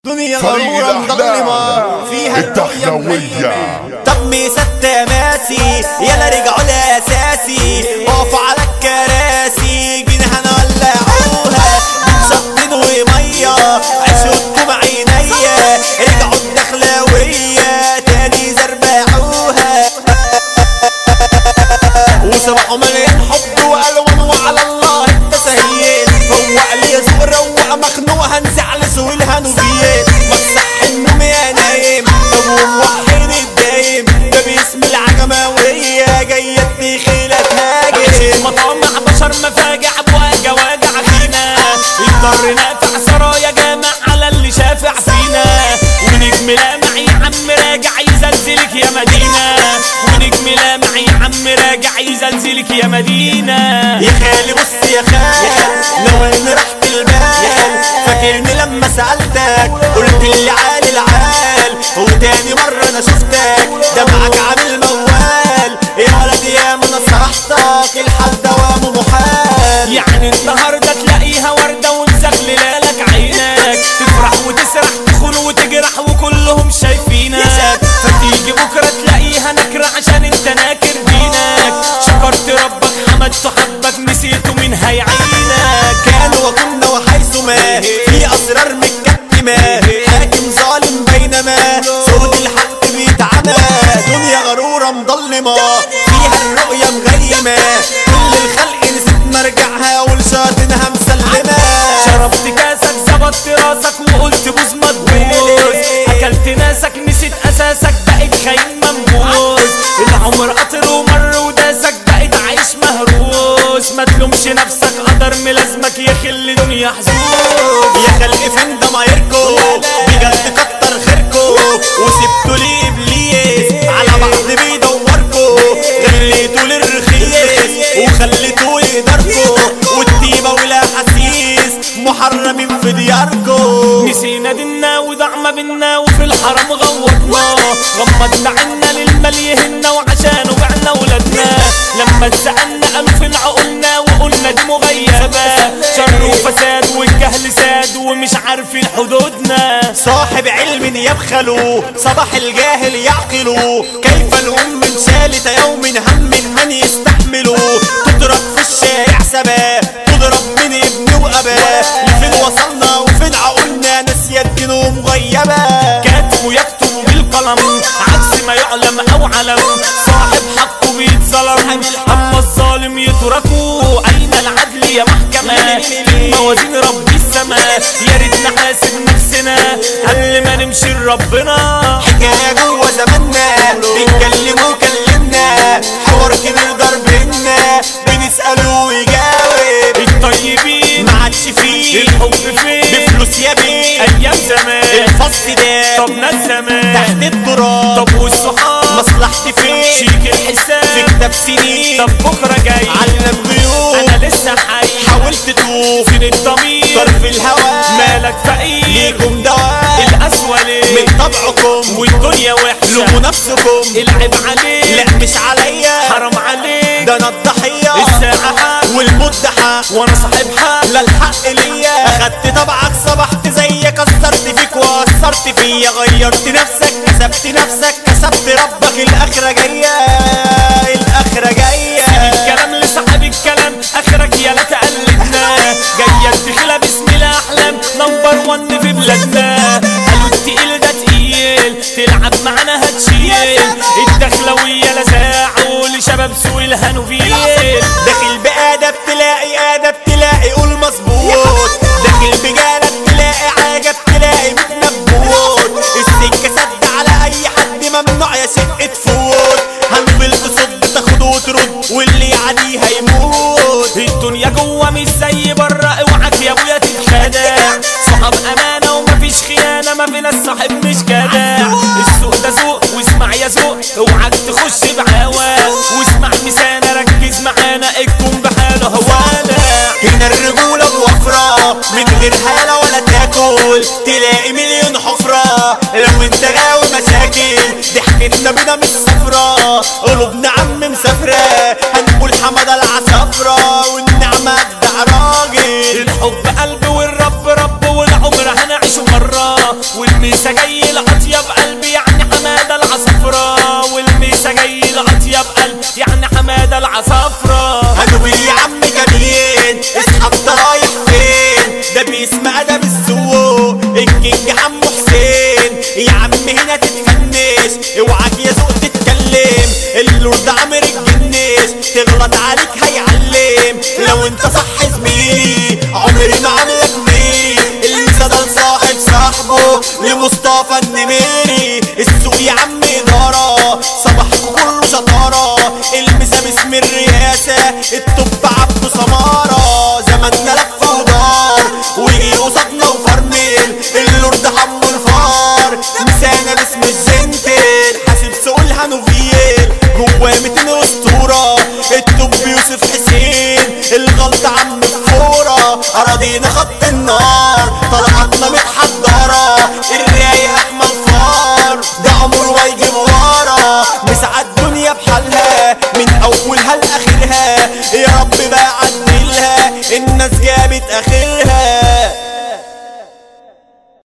دنيا فريق غمورة مظلمة الأحلام فيها الرؤية الدخلوية طمي ست ماسي يلا رجعوا لأساسي وقفوا على الكراسي جنها نولعوها بتشطين ومية عشوتكم عينيا رجعوا الدخلاوية تاني زربعوها وصباحه مليان حب والوان وعلى الله التسهيل فوق لي سوق روق مخنوق هنزعل سوق الهنوبيات ما تصح النوم يا نايم طب وموحد الدايم ده باسم العجماوية جاية تخيلة تهاجم مطامع بشر مفاجع بواجع واجع فينا اضطرنا في عصرايا جامع على اللي شافع فينا ونجم لامع يا عم راجع يزلزلك يا مدينة ونجم لامع يا عم راجع يزلزلك يا مدينة يا خالي بص يا خال لو ان رحت البال فاكرني لما سألتك قلت لي عالي العال وتاني مرة انا شفتك دمعك عامل موال يا ولد يا ما نصحتك الحال دوامه محال يعني النهاردة تلاقيها وردة ومزغللة لك عينك تفرح وتسرح تخون وتجرح وكلهم شايفينك فتيجي بكرة تلاقيها نكرة عشان انت ناكر دينك شكرت ربك حمدته حبك نسيته من هيعينك كان وكنا وحيث ما في اسرار متكتمة حاكم ظالم بينما صوت الحق بيتعمى دنيا غرورة مظلمة فيها الرؤية مغيمة كل الخلق نسيت مرجعها ولشاطنها مسلمة شربت كاسك زبطت راسك وقلت بوز مدبوز اكلت ناسك نسيت اساسك بقيت خاين منبوذ العمر قطر ومر وداسك بقيت عايش مهروس ما تلومش نفسك قدر ملازمك يخلي دنيا حزوز يا خلق فين ضمايركو بجد كتر خيركو وسبتوا لي ابليس على بعض بيدوركو غليتوا للرخيص وخليتوا يقدركو والطيبة والاحاسيس محرمين في دياركو نسينا دينا وضعنا بينا وفي الحرم غوطنا غمضنا عنا للمال يهنا وعشانه بعنا ولادنا لما اتسألنا قالوا فين عقولنا وقلنا دي مغيبة شر وفساد والجهل ساد ومش عارفين حدودنا صاحب علم يبخل صباح الجاهل يعقل كيف الأم من شالة يوم هم من يستحمل تضرب في الشارع سبا تضرب من ابن وأبا لفين وصلنا وفين عقولنا ناسية الدين ومغيبة كاتب يكتب بالقلم عكس ما يعلم او علم صاحب حقه بيتظلم اما الظالم يتركه اين العدل يا محكمة في موازين رب السماء يا ريت نحاسب نفسنا قبل ما نمشي لربنا حكاية جوه زماننا بنكلم وكلمنا حوار كبير ضربنا بنسأله ويجاوب الطيبين ما عادش فيه الحب فين بفلوس يا بيه ايام زمان الفصل ده طب ناس زمان تحت التراب طب والصحاب مصلحتي فين شيك الحساب في كتاب سنين طب بكره جاي علم غيوب انا لسه حي حاولت تشوف فين الضمير طرف الهوى مالك فقير ليكم دواء القسوة ليه من طبعكم والدنيا لوموا وحشة نفسكم العيب عليك لا مش عليا حرام عليك ده انا الضحية الساعة حق والمدحة وانا صاحب حق لا الحق ليا اخدت طبعك صبحت زيك كسرت فيك واثرت فيا غيرت نفسك كسبت نفسك كسبت ربك الاخرة جاية الاخرة جاية الكلام لصاحب الكلام اخرك يا لا تقلدنا جاية الدخلة باسم الاحلام نمبر ون في بلادنا قالوا التقيل ده تقيل تلعب معانا هتشيل الدخلوية لزاعوا لشباب سوق الهانوفيل داخل بأدب تلاقي أدب تلاقي قول مظبوط داخل بجالب تلاقي عجب تلاقي متنبوت السكة سد على أي حد ممنوع يا شقة تفوت هنفل تصد تاخد وترد واللي يعديها يموت الدنيا جوه مش زي بره اوعك يا ابويا تتخدع صحاب امانه ومفيش خيانه ما بين الصاحب مش جدع السوق ده سوق واسمع يا سوق اوعك تخش بعوا واسمع مسانه ركز معانا الكون بحاله هوانا هنا الرجولة بوفرة من غير حالة ولا تاكل تلاقي مليون حفرة لو انت غاوي مشاكل ضحكتنا بينا مش صفرة قلوبنا عم مسافرة هنقول حمادة العصافرة والنعمة ابدع راجل الحب قلب والرب رب والعمر هنعيشه مرة والميسا جاي الأطيب قلبي يعني حمادة العصفرة والميسا جاي الأطيب قلب يعني حمادة العصفرة هنقول يا عم جميل اصحى انت رايح فين ده باسم ادب السوق الكينج عمو حسين يا عم هنا تتفنش اوعاك يا ذوق تتكلم اللورد عامر الجنش تغلط عليك هيعلم لو انت صح زميلي عمري ما عاملك ميري المثال صاحب صاحبه لمصطفى النميري السوق يا عم اداره صباحكم كله شطاره المسا باسم الرئاسه الطب عبده سماره زماننا لف ودار ويجي قصادنا وفرمل اللورد حمو الفار مسانا باسم الجنتل حاسب سوق الهانوفيل جواه 200 اسطوره الطب يوسف حسين الغلطه عم فوره اراضينا خط النار طلعتنا متحضره الرايق احمد فار ده عمر ويجي ورا مسعى الدنيا بحالها من اولها لاخرها يا رب بقى عدلها الناس جابت اخرها